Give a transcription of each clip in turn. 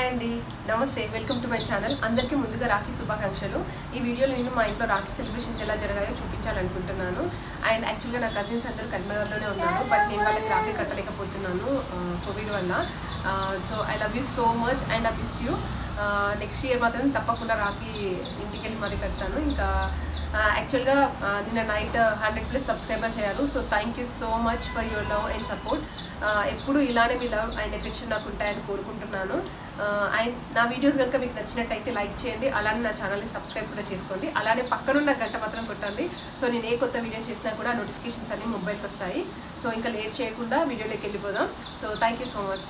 Hi అండి నమస్తే welcome to my channel అందరికీ ముందుగా రాఖీ శుభాకాంక్షలు ఈ వీడియోలో నేను మా ఇంట్లో రాఖీ సెలబ్రేషన్స్ ఎలా జరిగాయో చూపించాలనుకుంటున్నాను అండ్ యాక్చువల్గా నా కజిన్స్ అందరూ కరీంనగర్లోనే ఉన్నారు బట్ నేను వాళ్ళకి రాఖీ కట్టలేకపోతున్నాను కోవిడ్ వల్ల so I love you so much and I miss you next year మాత్రం తప్పకుండా రాఖీ ఇంటికి వెళ్ళి మరి కడతాను ఇంకా యాక్చువల్గా నిన్న నైట్ హండ్రెడ్ ప్లస్ సబ్స్క్రైబర్స్ అయ్యారు so thank you so much for your love and support ఎప్పుడు ఇలానే మీ లవ్ అండ్ ఎఫెక్షన్ నాకు ఉంటాయని కోరుకుంటున్నాను అండ్ నా వీడియోస్ కనుక మీకు నచ్చినట్టయితే లైక్ చేయండి అలానే నా ఛానల్ని సబ్స్క్రైబ్ కూడా చేసుకోండి అలానే పక్కనున్న గంట మాత్రం కొట్టండి సో నేను ఏ కొత్త వీడియో చేసినా కూడా నోటిఫికేషన్స్ అన్ని మొబైల్కి వస్తాయి సో ఇంకా లేట్ చేయకుండా వీడియోలోకి వెళ్ళిపోదాం so thank you so much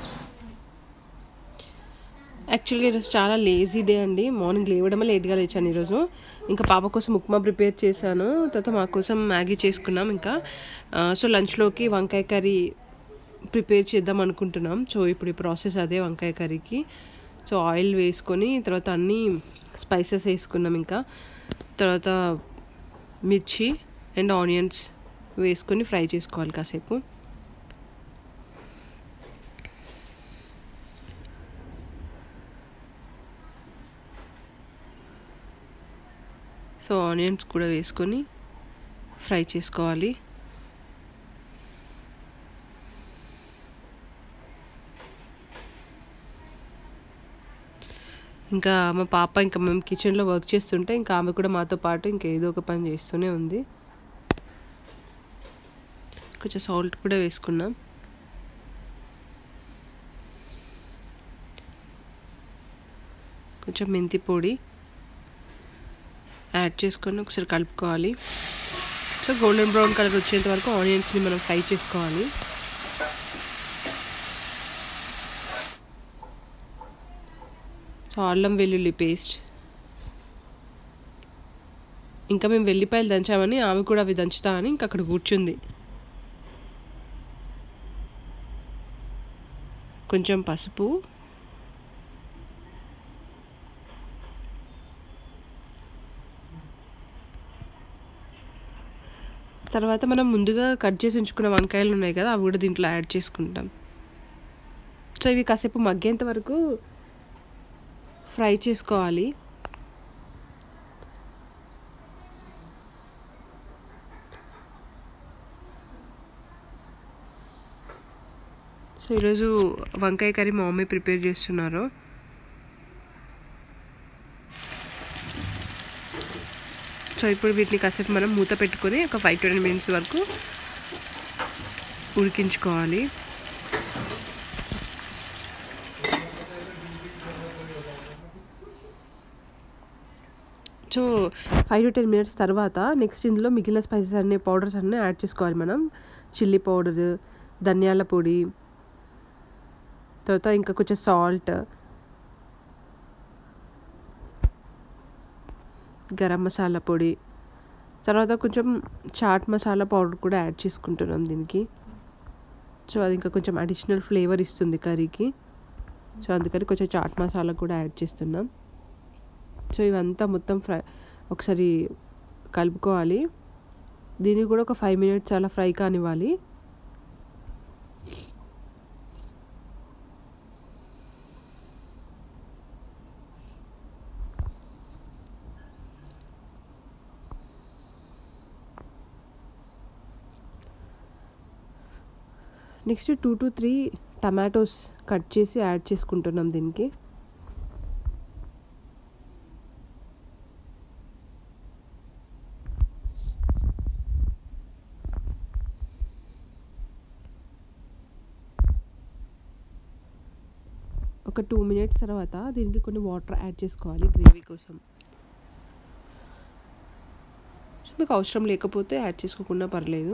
యాక్చువల్గా ఈరోజు చాలా లేజీ డే అండి మార్నింగ్ లేవడమే లేట్గా లేచాను ఈరోజు ఇంకా పాప కోసం ఉప్మా ప్రిపేర్ చేశాను తర్వాత మా కోసం మ్యాగీ చేసుకున్నాం ఇంకా ఆ, సో లంచ్లోకి వంకాయ కర్రీ ప్రిపేర్ చేద్దాం అనుకుంటున్నాం సో ఇప్పుడు ఈ ప్రాసెస్ అదే వంకాయ కర్రీకి సో ఆయిల్ వేసుకొని తర్వాత అన్నీ స్పైసెస్ వేసుకున్నాం ఇంకా తర్వాత మిర్చి అండ్ ఆనియన్స్ వేసుకొని ఫ్రై చేసుకోవాలి కాసేపు సో ఆనియన్స్ కూడా వేసుకొని ఫ్రై చేసుకోవాలి ఇంకా మా పాప ఇంకా మేము కిచెన్లో వర్క్ చేస్తుంటే ఇంకా ఆమె కూడా మాతో పాటు ఇంకా ఏదో ఒక పని చేస్తూనే ఉంది కొంచెం సాల్ట్ కూడా వేసుకున్నాం కొంచెం మెంతి పొడి యాడ్ చేసుకొని ఒకసారి కలుపుకోవాలి సో గోల్డెన్ బ్రౌన్ కలర్ వచ్చేంత వరకు ఆనియన్స్ని మనం ఫ్రై చేసుకోవాలి సో అల్లం వెల్లుల్లి పేస్ట్ ఇంకా మేము వెల్లిపాయలు దంచామని ఆమె కూడా అవి దంచుతా అని ఇంకా అక్కడ కూర్చుంది కొంచెం పసుపు తర్వాత మనం ముందుగా కట్ చేసి ఉంచుకున్న వంకాయలు ఉన్నాయి కదా అవి కూడా దీంట్లో యాడ్ చేసుకుంటాం సో ఇవి కాసేపు మగ్గేంత వరకు ఫ్రై చేసుకోవాలి సో ఈరోజు వంకాయ కర్రీ మా మమ్మీ ప్రిపేర్ చేస్తున్నారు సో ఇప్పుడు వీటిని కాసేపు మనం మూత పెట్టుకొని ఒక ఫైవ్ ట్వంటీ మినిట్స్ వరకు ఉడికించుకోవాలి so five to ten minutes తర్వాత నెక్స్ట్ ఇందులో మిగిలిన స్పైసెస్ అన్ని పౌడర్స్ అన్నీ యాడ్ చేసుకోవాలి మనం చిల్లీ పౌడర్ ధనియాల పొడి తర్వాత ఇంకా కొంచెం సాల్ట్ గరం మసాలా పొడి తర్వాత కొంచెం చాట్ మసాలా పౌడర్ కూడా యాడ్ చేసుకుంటున్నాం దీనికి సో అది ఇంకా కొంచెం అడిషనల్ ఫ్లేవర్ ఇస్తుంది కర్రీకి సో అందుకని కొంచెం చాట్ మసాలా కూడా యాడ్ చేస్తున్నాం సో ఇవంతా మొత్తం ఫ్రై ఒకసారి కలుపుకోవాలి దీన్ని కూడా ఒక ఫైవ్ మినిట్స్ అలా ఫ్రై కానివ్వాలి next two to three tomatoes cut చేసి యాడ్ చేసుకుంటున్నాం దీనికి ఒక టూ మినిట్స్ తర్వాత దీనికి కొన్ని వాటర్ యాడ్ చేసుకోవాలి గ్రేవీ కోసం సో మీకు అవసరం లేకపోతే యాడ్ చేసుకోకుండా పర్లేదు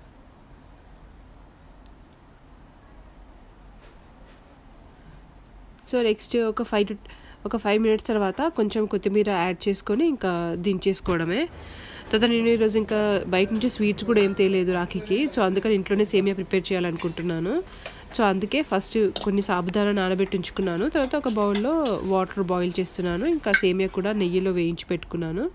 సో నెక్స్ట్ ఒక ఫైవ్ టు ఒక ఫైవ్ మినిట్స్ తర్వాత కొంచెం కొత్తిమీర యాడ్ చేసుకొని ఇంకా దించేసుకోవడమే తర్వాత నేను ఈరోజు ఇంకా బయట నుంచి స్వీట్స్ కూడా ఏం తేలేదు రాఖీకి సో అందుకని ఇంట్లోనే సేమియా ప్రిపేర్ చేయాలనుకుంటున్నాను సో అందుకే ఫస్ట్ కొన్ని సాబుదానా నానబెట్టి ఉంచుకున్నాను తర్వాత ఒక బౌల్లో వాటర్ బాయిల్ చేస్తున్నాను ఇంకా సేమియా కూడా నెయ్యిలో వేయించి పెట్టుకున్నాను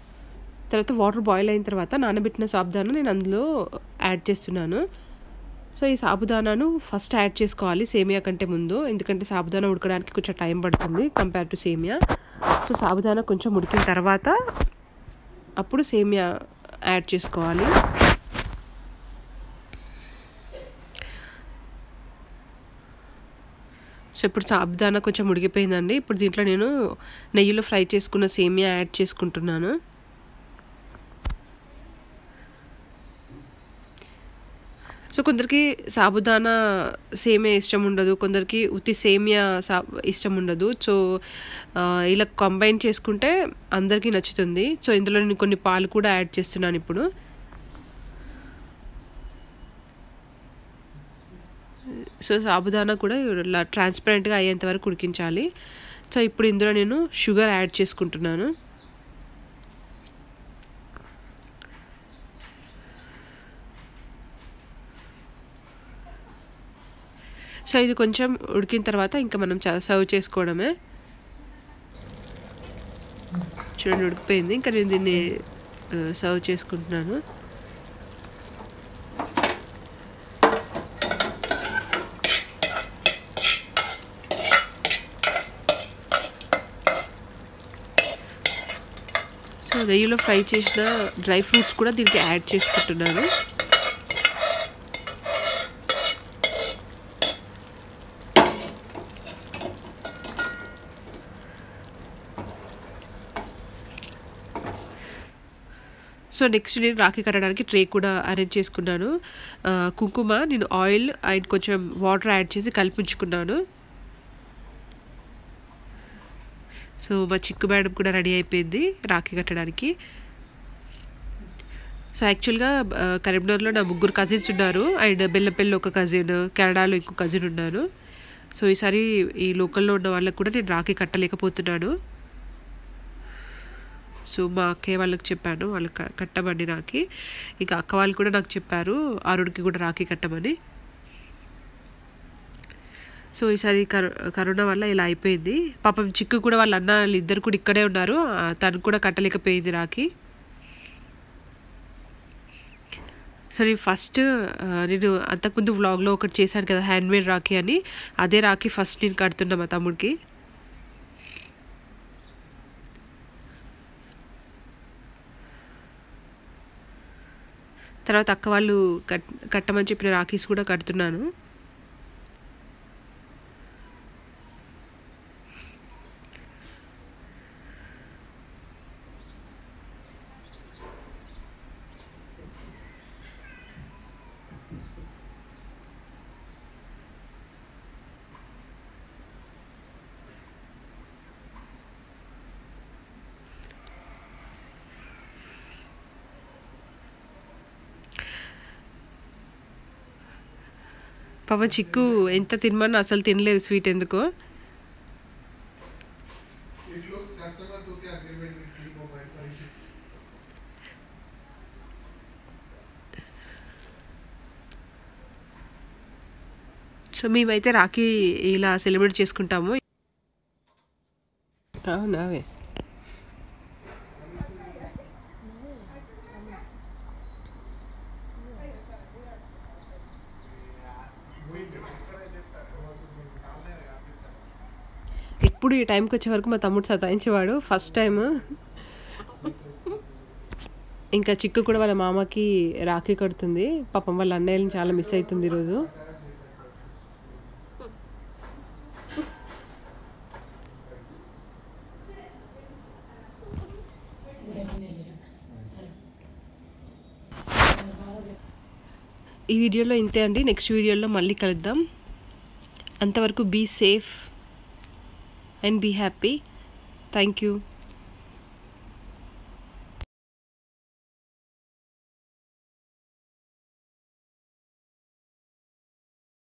తర్వాత వాటర్ బాయిల్ అయిన తర్వాత నానబెట్టిన సాబుదానా నేను అందులో యాడ్ చేస్తున్నాను సో ఈ సాబుదానాను ఫస్ట్ యాడ్ చేసుకోవాలి సేమియా కంటే ముందు ఎందుకంటే సాబుదానా ఉడకడానికి కొంచెం టైం పడుతుంది compare to semiya so sabudana కొంచెం ఉడికిన తర్వాత అప్పుడు సేమియా యాడ్ చేసుకోవాలి సో ఇప్పుడు సాబుదానా కొంచెం ఉడికిపోయిందండి ఇప్పుడు దీంట్లో నేను నెయ్యిలో ఫ్రై చేసుకున్న సేమియా యాడ్ చేసుకుంటున్నాను సో కొందరికి సాబుదానా సేమియా ఇష్టం ఉండదు కొందరికి ఉత్తి సేమియా సా ఇష్టం ఉండదు సో ఆ, ఇలా కంబైన్ చేసుకుంటే అందరికీ నచ్చుతుంది సో ఇందులో నేను కొన్ని పాలు కూడా యాడ్ చేస్తున్నాను ఇప్పుడు సో సాబుదానా కూడా ఇలా ట్రాన్స్పరెంట్గా అయ్యేంత వరకు ఉడికించాలి సో ఇప్పుడు ఇందులో నేను షుగర్ యాడ్ చేసుకుంటున్నాను సో ఇది కొంచెం ఉడికిన తర్వాత ఇంకా మనం సర్వ్ చేసుకోవడమే చూడండి ఉడికిపోయింది ఇంకా నేను దీన్ని సర్వ్ చేసుకుంటున్నాను సో నెయ్యిలో ఫ్రై చేసిన డ్రై ఫ్రూట్స్ కూడా దీనికి యాడ్ చేసుకుంటున్నాను సో నెక్స్ట్ నేను రాఖీ కట్టడానికి ట్రే కూడా అరేంజ్ చేసుకున్నాను ఆ, కుంకుమ నేను ఆయిల్ అండ్ కొంచెం వాటర్ యాడ్ చేసి కలిపించుకున్నాను సో మా చిక్కు మేడం కూడా రెడీ అయిపోయింది రాఖీ కట్టడానికి సో యాక్చువల్గా ఆ, కరీంనగర్లో నా ముగ్గురు కజిన్స్ ఉన్నారు అండ్ బెల్లపల్లి ఒక కజిన్ కెనడాలో ఇంకో కజిన్ ఉన్నారు సో ఈసారి ఈ లోకల్లో ఉన్న వాళ్ళకి కూడా నేను రాఖీ కట్టలేకపోతున్నాను సో మా అక్కయ్య వాళ్ళకి చెప్పాను వాళ్ళు క- కట్టమని రాఖీ ఇంకా అక్క వాళ్ళు కూడా నాకు చెప్పారు అరుణ్కి కూడా రాఖీ కట్టమని సో ఈసారి కరో కరోనా వల్ల ఇలా అయిపోయింది పాపం చిక్కు కూడా వాళ్ళ అన్న వాళ్ళు ఇద్దరు కూడా ఇక్కడే ఉన్నారు ఆ, తను కూడా కట్టలేకపోయింది రాఖీ సో నేను ఫస్ట్ ఆ, నేను అంతకుముందు వ్లాగ్లో ఒకటి చేశాను కదా హ్యాండ్మేడ్ రాఖీ అని అదే రాఖీ ఫస్ట్ నేను కడుతున్నా మా తమ్ముడికి తర్వాత అక్క వాళ్ళు కట్ కట్టమని చెప్పిన రాఖీస్ కూడా కడుతున్నాను పాప చిక్కు ఎంత తినమన్నా అసలు తినలేదు స్వీట్ ఎందుకో It looks customer to the agreement with three mobile purchase. So మేమైతే రాఖీ ఇలా సెలబ్రేట్ చేసుకుంటాము అవునావే ఇప్పుడు ఈ టైంకి వచ్చే వరకు మా తమ్ముడు సతాయించేవాడు ఫస్ట్ టైం ఇంకా చిక్కు కూడా వాళ్ళ మామకి రాఖీ కడుతుంది పాపం వాళ్ళ అన్నయ్యని చాలా మిస్ అవుతుంది ఈరోజు ఈ వీడియోలో ఇంతే అండి నెక్స్ట్ వీడియోలో మళ్ళీ కలుద్దాం అంతవరకు be safe and be happy thank you